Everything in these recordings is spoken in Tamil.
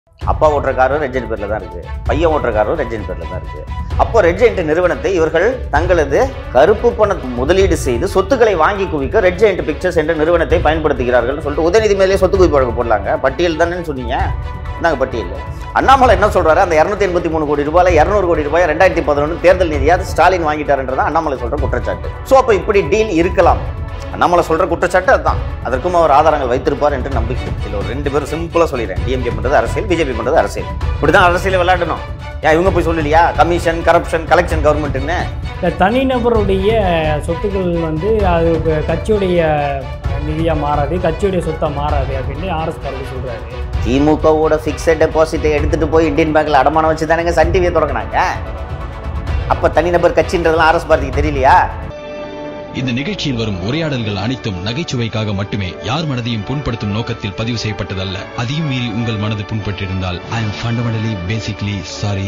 அப்பா ஓட்டுற காரும் ரெட்ஜென்ட் பேர்ல தான் இருக்கு பையன் ஓட்டுற காரும் ரெட்ஜென்ட் பேர்ல தான் இருக்கு அப்போ ரெட்ஜென்ட் நிறுவனத்தை இவர்கள் தங்களது கருப்பு பண முதலீடு செய்து சொத்துக்களை வாங்கி குவிக்க ரெட்ஜென்ட் பிக்சர்ஸ் என்ற நிறுவனத்தை பயன்படுத்துகிறார்கள் சொல்லிட்டு உதயநிதி மேலேயே சொத்து குவிப்பு வழக்கு போடலாங்க பட்டியல் தானேன்னு சொன்னீங்க நாங்க பட்டியல் அண்ணாமலை என்ன சொல்றாரு அந்த இரநூத்தி எண்பத்தி மூணு கோடி ரூபாயில இரநூறு கோடி ரூபாய் ரெண்டாயிரத்தி பதினொன்று தேர்தல் நிதியாக ஸ்டாலின் வாங்கிட்டாருன்றதான் அண்ணாமலை சொல்ற குற்றச்சாட்டு ஸோ அப்போ இப்படி டீல் இருக்கலாம் அண்ணாமலை சொல்ற குற்றச்சாட்டு அதுதான் அதற்கும் அவர் ஆதாரங்கள் வைத்திருப்பார் என்று நம்பிக்கை இதில் ஒரு ரெண்டு பேரும் சிம்பிளா சொல்லிடுறேன் டிஎம்கே பண்றது அரசியல் பிஜேபி பண்றது அரசியல் இப்படிதான் அரசியல் விளையாடணும் ஏன் இவங்க போய் சொல்லலையா கமிஷன் கரப்ஷன் கலெக்ஷன் கவர்மெண்ட்னு இந்த தனிநபருடைய சொத்துக்கள் வந்து அது இப்ப கட்சியுடைய நிதியாக மாறாது கட்சியுடைய சொத்தாக மாறாது அப்படின்னு ஆர்எஸ் பாரதி சொல்கிறாரு திமுகவோட ஃபிக்ஸட் டெபாசிட்டை எடுத்துட்டு போய் இந்தியன் பேங்க்ல அடமானம் வச்சு தானேங்க சன் டிவியை திறக்கினாங்க அப்ப தனிநபர் கட்சின்றதெல்லாம் ஆர்எஸ் பாரதிக்கு தெரியலையா இந்த நிகழ்ச்சியில் வரும் உரையாடல்கள் அனைத்தும் நகைச்சுவைக்காக மட்டுமே யார் மனதையும் புண்படுத்தும் நோக்கத்தில் பதிவு செய்யப்பட்டதல்ல அதையும் மீறி உங்கள் மனது புண்பட்டிருந்தால் I am fundamentally basically sorry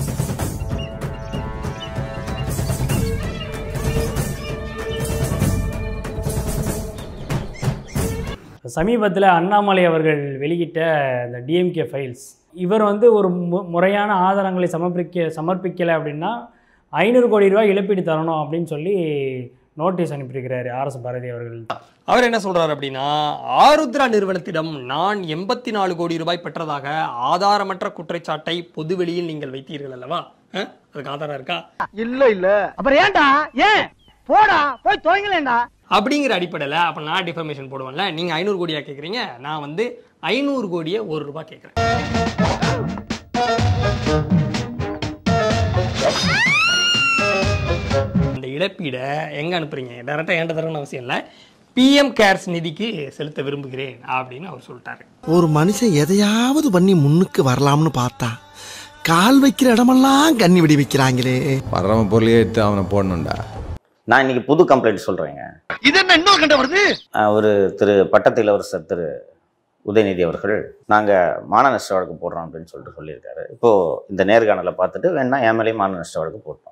சமீபத்தில் அண்ணாமலை அவர்கள் வெளியிட்ட இந்த டிஎம்கே ஃபைல்ஸ் இவர் வந்து ஒரு மு- முறையான ஆதாரங்களை சமர்ப்பிக்க சமர்ப்பிக்கலை அப்படின்னா ஐநூறு கோடி ரூபாய் இழப்பீடு தரணும் அப்படின்னு சொல்லி நோட்டீஸ் அனுப்பியிருக்கிறாரு ஆர்எஸ் பாரதி அவர்கள் அவர் என்ன சொல்றாரு அப்படின்னா ஆருத்ரா நிறுவனத்திடம் நான் எண்பத்தி நாலு கோடி ரூபாய் பெற்றதாக ஆதாரமற்ற குற்றச்சாட்டை பொதுவெளியில் நீங்கள் வைத்தீர்கள் அல்லவா அஹ்? அதுக்கு ஆதாரம் இருக்கா இல்ல இல்ல அப்புறம் ஏன்டா ஏன் போடா போய் துவங்கலேண்டா அப்படிங்கிற அடிப்படையில் அப்போ நான் டிஃபர்மேஷன் போடுவேன்ல நீங்கள் ஐநூறு கோடியா கேட்குறீங்க நான் வந்து ஐநூறு கோடியை ஒரு ரூபாய் கேட்குறேன் இந்த இழப்பீடை எங்கே அனுப்புறீங்க டேரெக்டாக என்கிட்ட தரணும்னு அவசியம் இல்லை பிஎம் கேர்ஸ் நிதிக்கு செலுத்த விரும்புகிறேன் அப்படின்னு அவர் சொல்லிட்டாரு ஒரு மனுஷன் எதையாவது பண்ணி முன்னுக்கு வரலாம்னு பார்த்தா கால் வைக்கிற இடமெல்லாம் கண்ணி வெடி வைக்கிறாங்களே வர்றவன் பொருளையே எடுத்து அவனை போடணும்டா நான் இன்னைக்கு புது கம்ப்ளைண்ட் சொல்றேங்க இது என்ன இன்னொரு கண்ட வருது ஒரு திரு பட்டத்து இளவரசர் திரு உதயநிதி அவர்கள் நாங்க மான நஷ்ட வழக்கு போடுறோம் அப்படின்னு சொல்லிட்டு சொல்லியிருக்காரு இப்போ இந்த நேர்காணலை பார்த்துட்டு வேணா என் மேலேயும் மான நஷ்ட வழக்கு போட்டோம்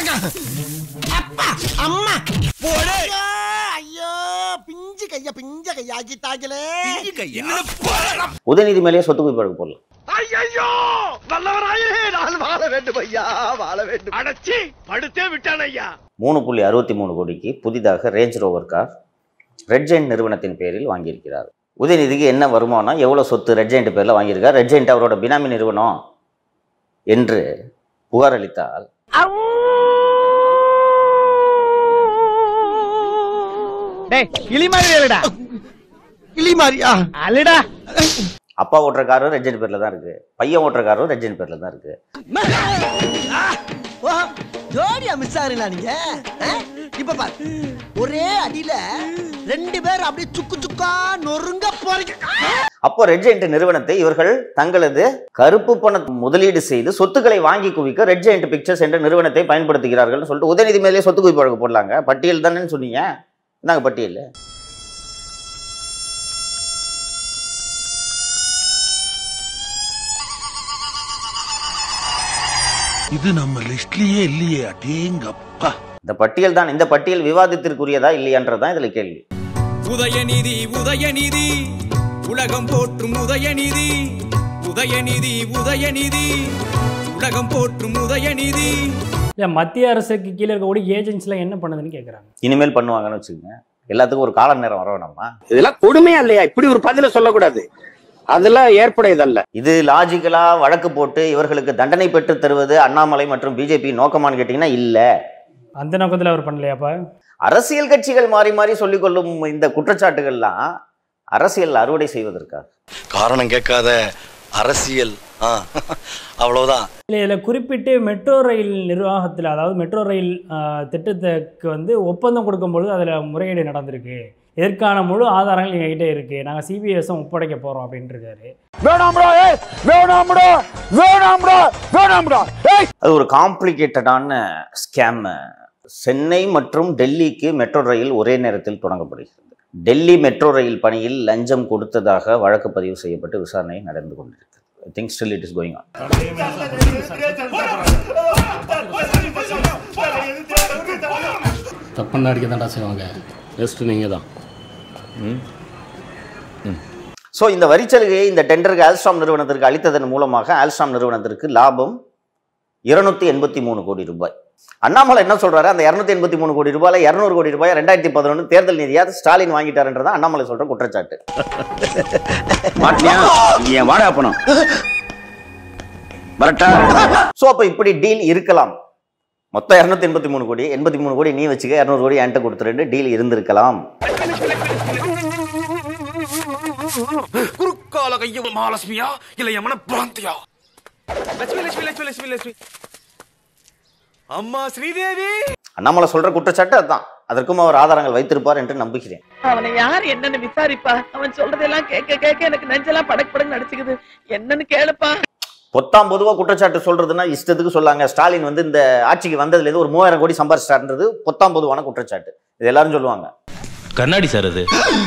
அம்மா போடு ஐயோ பிஞ்சு கையா பிஞ்ச கையா ஆக்கிட்டாங்களே உதயநிதி மேலேயே சொத்து குவிப்பு வழக்கு போடலாம் ஐயோ வல்லவராயே நான் வாழ வேண்டும் ஐயா வாழ வேண்டும் அடைச்சி படுத்தே விட்டான் ஐயா மூணு புள்ளி அறுபத்தி மூணு கோடிக்கு புதிதாக Range Rover car Red Giant நிறுவனத்தின் பேரில் வாங்கியிருக்கிறார் உதயநிதிக்கு என்ன வருமானம் எவ்வளோ சொத்து ரெட் ஜெயிண்ட் பேரில் வாங்கியிருக்கார் ரெட் ஜெயிண்ட் அவரோட பினாமி நிறுவனம் என்று புகார் அளித்தால் டேய் கிளி மாதிரி இல்லடா கிளி மாதிரியா அல்லடா அப்பா ஓட்டுற காரும் ரெட் ஜெயிண்ட் பேரில் தான் இருக்கு பையன் ஓட்டுற காரும் ரெட் ஜெயிண்ட் பேரில் தான் இருக்கு ஜோடியா மிஸ் ஆகுறீங்களா நீங்க ஆ? இப்ப பாரு ஒரே அடியில ரெண்டு பேர் அப்படியே சுக்கு சுக்கா நொறுங்க போறீங்க அப்போ ரெட் ஜெயிண்ட் நிறுவனத்தை இவர்கள் தங்களது கருப்பு பண முதலீடு செய்து சொத்துக்களை வாங்கி குவிக்க ரெட் ஜெயிண்ட் பிக்சர்ஸ் என்ற நிறுவனத்தை பயன்படுத்துகிறார்கள் சொல்லிட்டு உதயநிதி மேலேயே சொத்து குவிப்பு வழக்கு போடலாங்க பட்டியல் தானேன்னு சொன்னீங்க நாங்க பட்டியல் இது நம்ம லிஸ்ட்லயே இல்லையே அடேங்கப்பா இந்த பட்டியல் தான் இந்த பட்டியல் விவாதத்திற்குரியதா இல்லையான்றதுதான் இதுல கேள்வி உதயநிதி உதயநிதி உலகம் போற்றும் உதயநிதி உதயநிதி உதயநிதி உலகம் போற்றும் உதயநிதி இல்லை மத்திய அரசுக்கு கீழே இருக்கக்கூடிய ஏஜென்சிலாம் என்ன பண்ணுதுன்னு கேட்குறாங்க இனிமேல் பண்ணுவாங்கன்னு வச்சுக்கோங்க எல்லாத்துக்கும் ஒரு கால நேரம் வர வேணாமா இதெல்லாம் கொடுமையா இல்லையா இப்படி ஒரு பதில சொல்லக்கூடாது அதெல்லாம் ஏற்புடையதல்ல இது லாஜிக்கலா வழக்கு போட்டு இவர்களுக்கு தண்டனை பெற்று தருவது அண்ணாமலை மற்றும் பிஜேபி நோக்கமான்னு கேட்டீங்கன்னா இல்ல அந்த நோக்கத்தில் அவர் பண்ணலையாப்பா அரசியல் கட்சிகள் மாறி மாறி சொல்லிக்கொள்ளும் இந்த குற்றச்சாட்டுகள்லாம் அரசியல் அறுவடை செய்வதற்காக காரணம் கேட்காத அரசியல் ஆ அவ்வளவுதான் இல்லை இதில் குறிப்பிட்டு மெட்ரோ ரயில் நிர்வாகத்தில் அதாவது மெட்ரோ ரயில் ஆ, திட்டத்துக்கு வந்து ஒப்பந்தம் கொடுக்கும்பொழுது அதில் முறைகேடு நடந்திருக்கு இதற்கான முழு ஆதாரங்கள் எங்ககிட்ட இருக்குது நாங்கள் சிபிஎஸ்ஸும் ஒப்படைக்க போகிறோம் அப்படின்ட்டு இருக்காரு வேணாம்டா ஏய் வேணாம்டா வேணாம்டா வேணாம்டா ஏய் அது ஒரு காம்ப்ளிகேட்டடான ஸ்கேம் சென்னை மற்றும் டெல்லிக்கு மெட்ரோ ரயில் ஒரே நேரத்தில் தொடங்கப்படுகிறது டெல்லி மெட்ரோ ரயில் பணியில் லஞ்சம் கொடுத்ததாக வழக்கு பதிவு செய்யப்பட்டு விசாரணை நடந்து கொண்டிருக்கிறது I think still it is going on தப்புன்னு அடிக்க தான்டா செய்வாங்க பெஸ்ட்டு நீங்கள் தான் ஸோ இந்த வரிச்சலுகையை இந்த டெண்டருக்கு ஆல்ஸ்டாம் நிறுவனத்திற்கு அளித்ததன் மூலமாக ஆல்ஸ்டாம் நிறுவனத்திற்கு லாபம் இருநூத்தி எண்பத்தி மூணு கோடி ரூபாய் அண்ணாமலை என்ன சொல்றாரு அந்த இருநூத்தி எண்பத்தி மூணு கோடி ரூபாயில இருநூறு கோடி ரூபாய் ரெண்டாயிரத்தி பதினொன்று தேர்தல் நிதியா ஸ்டாலின் வாங்கிட்டாருன்றதான் அண்ணாமலை சொல்ற குற்றச்சாட்டு மாட்டியா என் வாடா பணம் வரட்டா ஸோ அப்போ இப்படி டீல் இருக்கலாம் மொத்தம் இரநூத்தி எண்பத்தி மூணு கோடி எண்பத்தி மூணு கோடி நீ வச்சுக்க இரநூறு கோடி என்கிட்ட கொடுத்துட்டு டீல் இருந்திருக்கலாம் குறுக்கால கையும் மகாலட்சுமியா இல்ல யமன பிராந்தியா லட்சுமி லட்சுமி லட்சுமி லட்சுமி லட்சுமி அம்மா ஸ்ரீதேவி அண்ணாமலை சொல்ற குற்றச்சாட்டு அதுதான் அதற்கும் அவர் ஆதாரங்கள் வைத்திருப்பார் என்று நம்புகிறேன் அவனை யார் என்னன்னு விசாரிப்பா அவன் சொல்றதெல்லாம் கேட்க கேட்க எனக்கு நெஞ்செல்லாம் படக் படக் நடிச்சுக்குது என்னன்னு கேளுப்பா பொத்தாம் பொதுவாக குற்றச்சாட்டு சொல்றதுன்னா இஷ்டத்துக்கு சொல்லாங்க ஸ்டாலின் வந்து இந்த ஆட்சிக்கு வந்ததுலேருந்து ஒரு மூவாயிரம் கோடி சம்பாரிச்சிட்டாருன்றது பொத்தாம் பொதுவான குற்றச்சாட்டு இது எல்லாரும் சொல்லுவாங்க கண்ணாடி சார் அது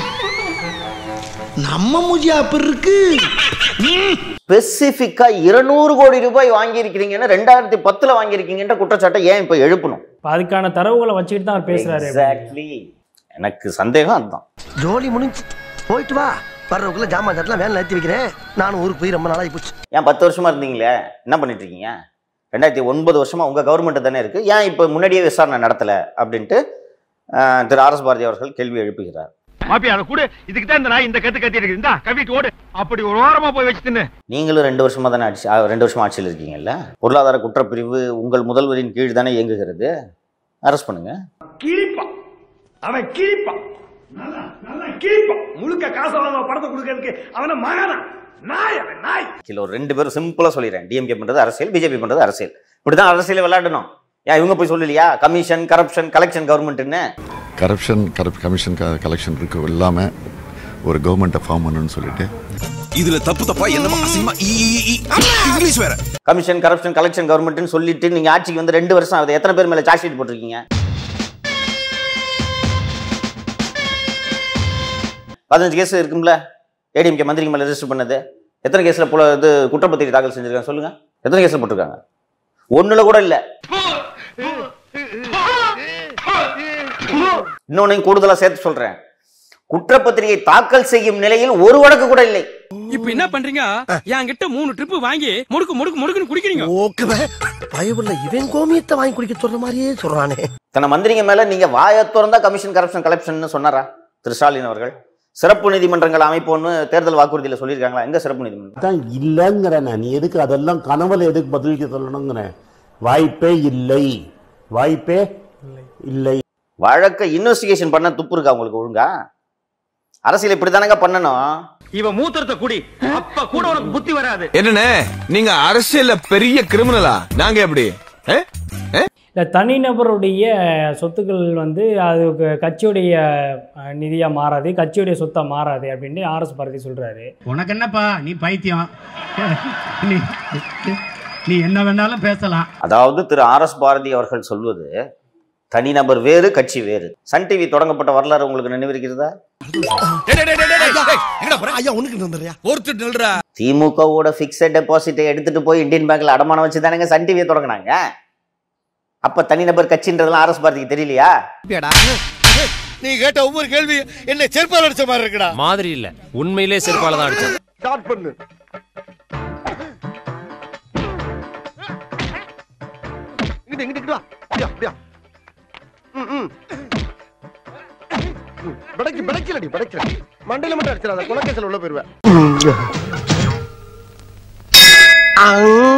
நம்ம மூஜியா அப்படி இருக்கு ஸ்பெசிஃபிக்கா இருநூறு கோடி ரூபாய் வாங்கியிருக்கிறீங்கன்னு ரெண்டாயிரத்தி பத்துல வாங்கியிருக்கீங்கன்ற குற்றச்சாட்டை ஏன் இப்போ எழுப்பணும் இப்போ அதுக்கான தரவுகளை வச்சுக்கிட்டு தான் அவர் பேசுறாரு எக்ஸாக்ட்லி எனக்கு சந்தேகம் அதுதான் ஜோலி முடிஞ்சு போயிட்டு வா வர்றதுக்குள்ள ஜாமான் சட்டெல்லாம் வேலை நிறுத்தி வைக்கிறேன் நானும் ஊருக்கு போய் ரொம்ப நாளாகி போச்சு ஏன் பத்து வருஷமா இருந்தீங்களே என்ன பண்ணிட்டு இருக்கீங்க ரெண்டாயிரத்தி ஒன்பது வருஷமா உங்க கவர்மெண்ட் தானே இருக்கு ஏன் இப்போ முன்னாடியே விசாரணை நடத்தல அப்படின்ட்டு அஹ், திரு ஆர் எஸ் பாரதி அவர்கள் கேள்வி எழுப்புகிறார் மாப்பி அதை கூட இதுக்கு தான் இந்த நாய் இந்த கத்து கத்தி இருக்கு இந்தா கவிட்டு ஓடு அப்படி ஒரு ஓரமா போய் வச்சு தின்னு நீங்களும் ரெண்டு வருஷமா தானே ஆட்சி அஹ், ரெண்டு வருஷமா ஆட்சியில் இருக்கீங்கல்ல பொருளாதார குற்றப்பிரிவு உங்கள் முதல்வரின் கீழ் தானே இயங்குகிறது அரெஸ்ட் பண்ணுங்க கிழிப்பான் அவன் கிழிப்பான் நல்லா நல்லா கிழிப்பான் முழுக்க காசு வாங்க படத்தை கொடுக்கறதுக்கு அவன மகனா நாய் அவன் நாய் கிலோ ரெண்டு பேரும் சிம்பிளா சொல்லிடுறேன் டிஎம்கே பண்றது அரசியல் பிஜேபி பண்றது அரசியல் இப்படிதான் அரசியல் விளையாடணும் ஏன் இவங்க போய் சொல்லலையா கமிஷன் கரப்ஷன் கலெக்ஷன் கவர்மெண்ட்னு கரப்ஷன் கரப் கமிஷன் கலெக்ஷன் இருக்கு இல்லாமல் ஒரு கவர்மெண்ட்டை ஃபார்ம் பண்ணணும்னு சொல்லிட்டு இதுல தப்பு தப்பா என்னமா அசிங்கமா ஈ, ஈ, ஈ. இங்கிலீஷ் வேற கமிஷன் கரப்ஷன் கலெக்ஷன் கவர்மெண்ட்னு சொல்லிட்டு நீங்க ஆட்சிக்கு வந்து ரெண்டு வருஷம் ஆகுது எத்தனை பேர் மேல சார்ஜ் ஷீட் போட்டிருக்கீங்க பதினஞ்சு கேஸ் இருக்கும்ல ஏடிஎம்கே மந்திரிக்கு மேல ரெஜிஸ்டர் பண்ணது எத்தனை கேஸ்ல புல இது குற்றப்பத்திரிகை தாக்கல் செஞ்சிருக்காங்க சொல்லுங்க எத்தனை கேஸ்ல போட்டிருக்காங்க ஒண்ணுல கூட இல்ல இன்னொன்னையும் கூடுதலா சேர்த்து சொல்றேன் குற்றப்பத்திரிகை தாக்கல் செய்யும் நிலையில் ஒரு வழக்கு கூட இல்லை இப்ப என்ன பண்றீங்க என்கிட்ட மூணு ட்ரிப் வாங்கி முடுக்கு முடுக்கு முடுக்குன்னு குடிக்கிறீங்க ஓகே பயவுள்ள இவன் கோமியத்தை வாங்கி குடிக்க சொல்ற மாதிரியே சொல்றானே தன மந்திரிங்க மேல நீங்க வாயை திறந்தா கமிஷன் கரப்ஷன் கலெக்ஷன் சொன்னாரா திரு ஸ்டாலின் அவர்கள் சிறப்பு நீதிமன்றங்கள் அமைப்போன்னு தேர்தல் வாக்குறுதியில சொல்லியிருக்காங்களா எங்க சிறப்பு நீதிமன்றம் தான் இல்லைங்கிறேன் நீ எதுக்கு அதெல்லாம் கனவுல எதுக்கு பதிலளிக்க சொல்லணுங்கிறேன் வாய்ப்பே இல்லை வாய்ப்பே இல்லை வழக்க இன்வெஸ்டிகேஷன் பண்ண துப்பு இருக்கா உங்களுக்கு ஒழுங்கா அரசியல் இப்படித்தானங்க பண்ணணும் இவன் மூத்திரத்தை குடி அப்ப கூட உனக்கு புத்தி வராது என்னண்ணே நீங்க அரசியல்ல பெரிய கிரிமினலா நாங்க எப்படி ஆ? ஆ? இல்லை தனிநபருடைய சொத்துக்கள் வந்து அது க- கட்சியுடைய அஹ், நிதியா மாறாது கட்சியுடைய சொத்தா மாறாது அப்படின்னு ஆர்எஸ் பாரதி சொல்றாரு உனக்கு என்னப்பா நீ பைத்தியம் நீ நீ என்ன வேணாலும் பேசலாம் அதாவது திரு ஆர் எஸ் பாரதி அவர்கள் சொல்வது தனிநபர் வேறு கட்சி வேறு சன் டிவி தொடங்கப்பட்ட வரலாறு உங்களுக்கு நினைவிருக்கிறதா ஐயா உனக்கு வந்துடுறியா ஒருத்தர் நில்றா திமுகவோட பிக்சட் டெபாசிட்டை எடுத்துட்டு போய் இந்தியன் பேங்க்ல அடமானம் வச்சு தானேங்க சன் டிவியை தொடங்கினாங்க அப்ப தனிநபர் கட்சின்றதெல்லாம் ஆர்எஸ் பாரதிக்கு தெரியலையா நீ கேட்ட ஒவ்வொரு கேள்வி என்ன செருப்பால் அடிச்ச மாதிரி இருக்குடா மாதிரி இல்ல உண்மையிலே செருப்பால தான் அடிச்சது ஸ்டார்ட் பண்ணு இங்கிட்டு இங்கிட்டு இங்கிட்டு வா அப்படியா அப்படியா ம் ம் படைக்கு படைக்கலடி படைக்கல மண்டையில மட்டும் அடிச்சிடாத குலக்கேசல் உள்ள போயிருவேன்